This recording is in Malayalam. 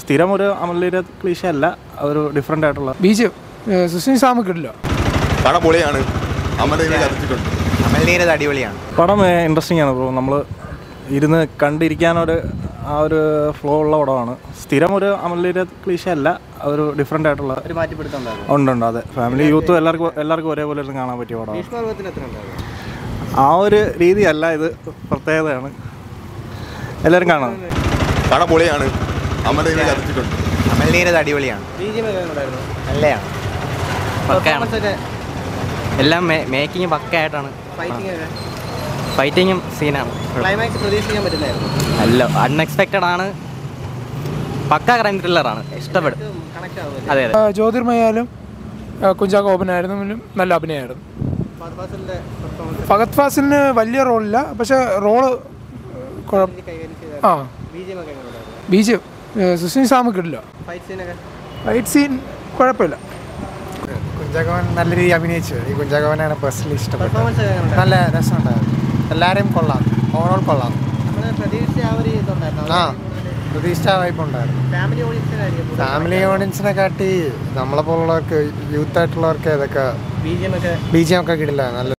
സ്ഥിരം ഒരു അമലീര ക്ലീശ അല്ല ഒരു ഡിഫറെൻ്റ് ആയിട്ടുള്ള ബീജ് സുസ്മിൻ സാമ് കിട്ടില്ല പടം പൊളിയാണ് അമലിനെ ചതിച്ചിട്ടുണ്ട് അമൽനീരത് അടിപൊളിയാണ് പടം ഇൻട്രസ്റ്റിംഗ് ആണ് ബ്രോ നമ്മൾ ഇരുന്ന് കണ്ടിരിക്കാനൊരു ആ ഒരു ഫ്ലോ ഉള്ള പടമാണ് സ്ഥിരം ഒരു അമലീര ക്ലീശ അല്ല ഒരു ഡിഫറെൻ്റ് ആയിട്ടുള്ള ഒരു മാറ്റിപ്പിടുത്തുണ്ടാകും ഉണ്ട് ഉണ്ട് അതെ ഫാമിലി യൂത്തും എല്ലാവർക്കും എല്ലാവർക്കും ഒരേപോലെ ഇരുന്ന് കാണാൻ പറ്റിയ പടമാണ് ഭീഷ്മപർവത്തിന് എത്ര ഉണ്ടാകും ആ ഒരു രീതിയല്ല ഇത് പ്രത്യേകതയാണ് എല്ലാവരും കാണാം പടം പൊളിയാണ് അമലിനെ ചതിച്ചിട്ടുണ്ട് അമൽനീരത് അടിപൊളിയാണ് നല്ലതാണ് പക്കയാണ് എല്ലാം മേക്കിങ് പക്കയായിട്ടാണ് ഫൈറ്റിങ്ങും സീനാണ് ക്ലൈമാക്സ് പ്രതീക്ഷിക്കാൻ പറ്റുന്നായിരുന്നു അല്ല അൺഎക്സ്പെക്റ്റഡ് ആണ് പക്ക ക്രൈം ത്രില്ലറാണ് ഇഷ്ടപ്പെടും കണക്ട് ആവുമല്ലേ അതെ അതെ ജ്യോതിർമയാലും കുഞ്ചാക്ക ഓപ്പനായിരുന്നു നല്ല അഭിനയമായിരുന്നു ഫാസിലിന്റെ പെർഫോമൻസ് ഫഹദ് ഫാസിലിന് വലിയ റോളില്ല പക്ഷെ റോള് കൈകാര്യം ചെയ്ത ആ ബി ജി എം ഒക്കെ എങ്ങനെ ഉണ്ടായിരുന്നു ബീജ് സുസ്മിൻ സാമ് കിട്ടില്ല ഫൈറ്റ് സീനൊക്കെ ഫൈറ്റ് സീൻ കുഴപ്പമില്ല കുഞ്ചാക്കോവൻ നല്ല രീതിയിൽ അഭിനയിച്ചു ഈ കുഞ്ചാക്കോവനാണ് പേഴ്സണലി ഇഷ്ടപ്പെട്ടത് പെർഫോമൻസ് ഒക്കെ എങ്ങനെ നല്ല രസമുണ്ടായിരുന്നു എല്ലാവരെയും കൊള്ളാം ഓവറോൾ കൊള്ളാം നമ്മൾ പ്രതീക്ഷിച്ച ആ ഒരു ഇതുണ്ടായിരുന്നു ആ പ്രതീക്ഷിച്ച വൈപ്പ് ഉണ്ടായിരുന്നു ഫാമിലി ഓഡിയൻസിനായിരിക്കും ഫാമിലി ഓഡിയൻസിനെ കാട്ടി നമ്മളെ പോലുള്ളവർക്ക് യൂത്ത് ആയിട്ടുള്ളവർക്ക് ഇതൊക്കെ ബി ജി എം ഒക്കെ ബി ജി എം ഒക്കെ കിട്ടില്ല നല്ല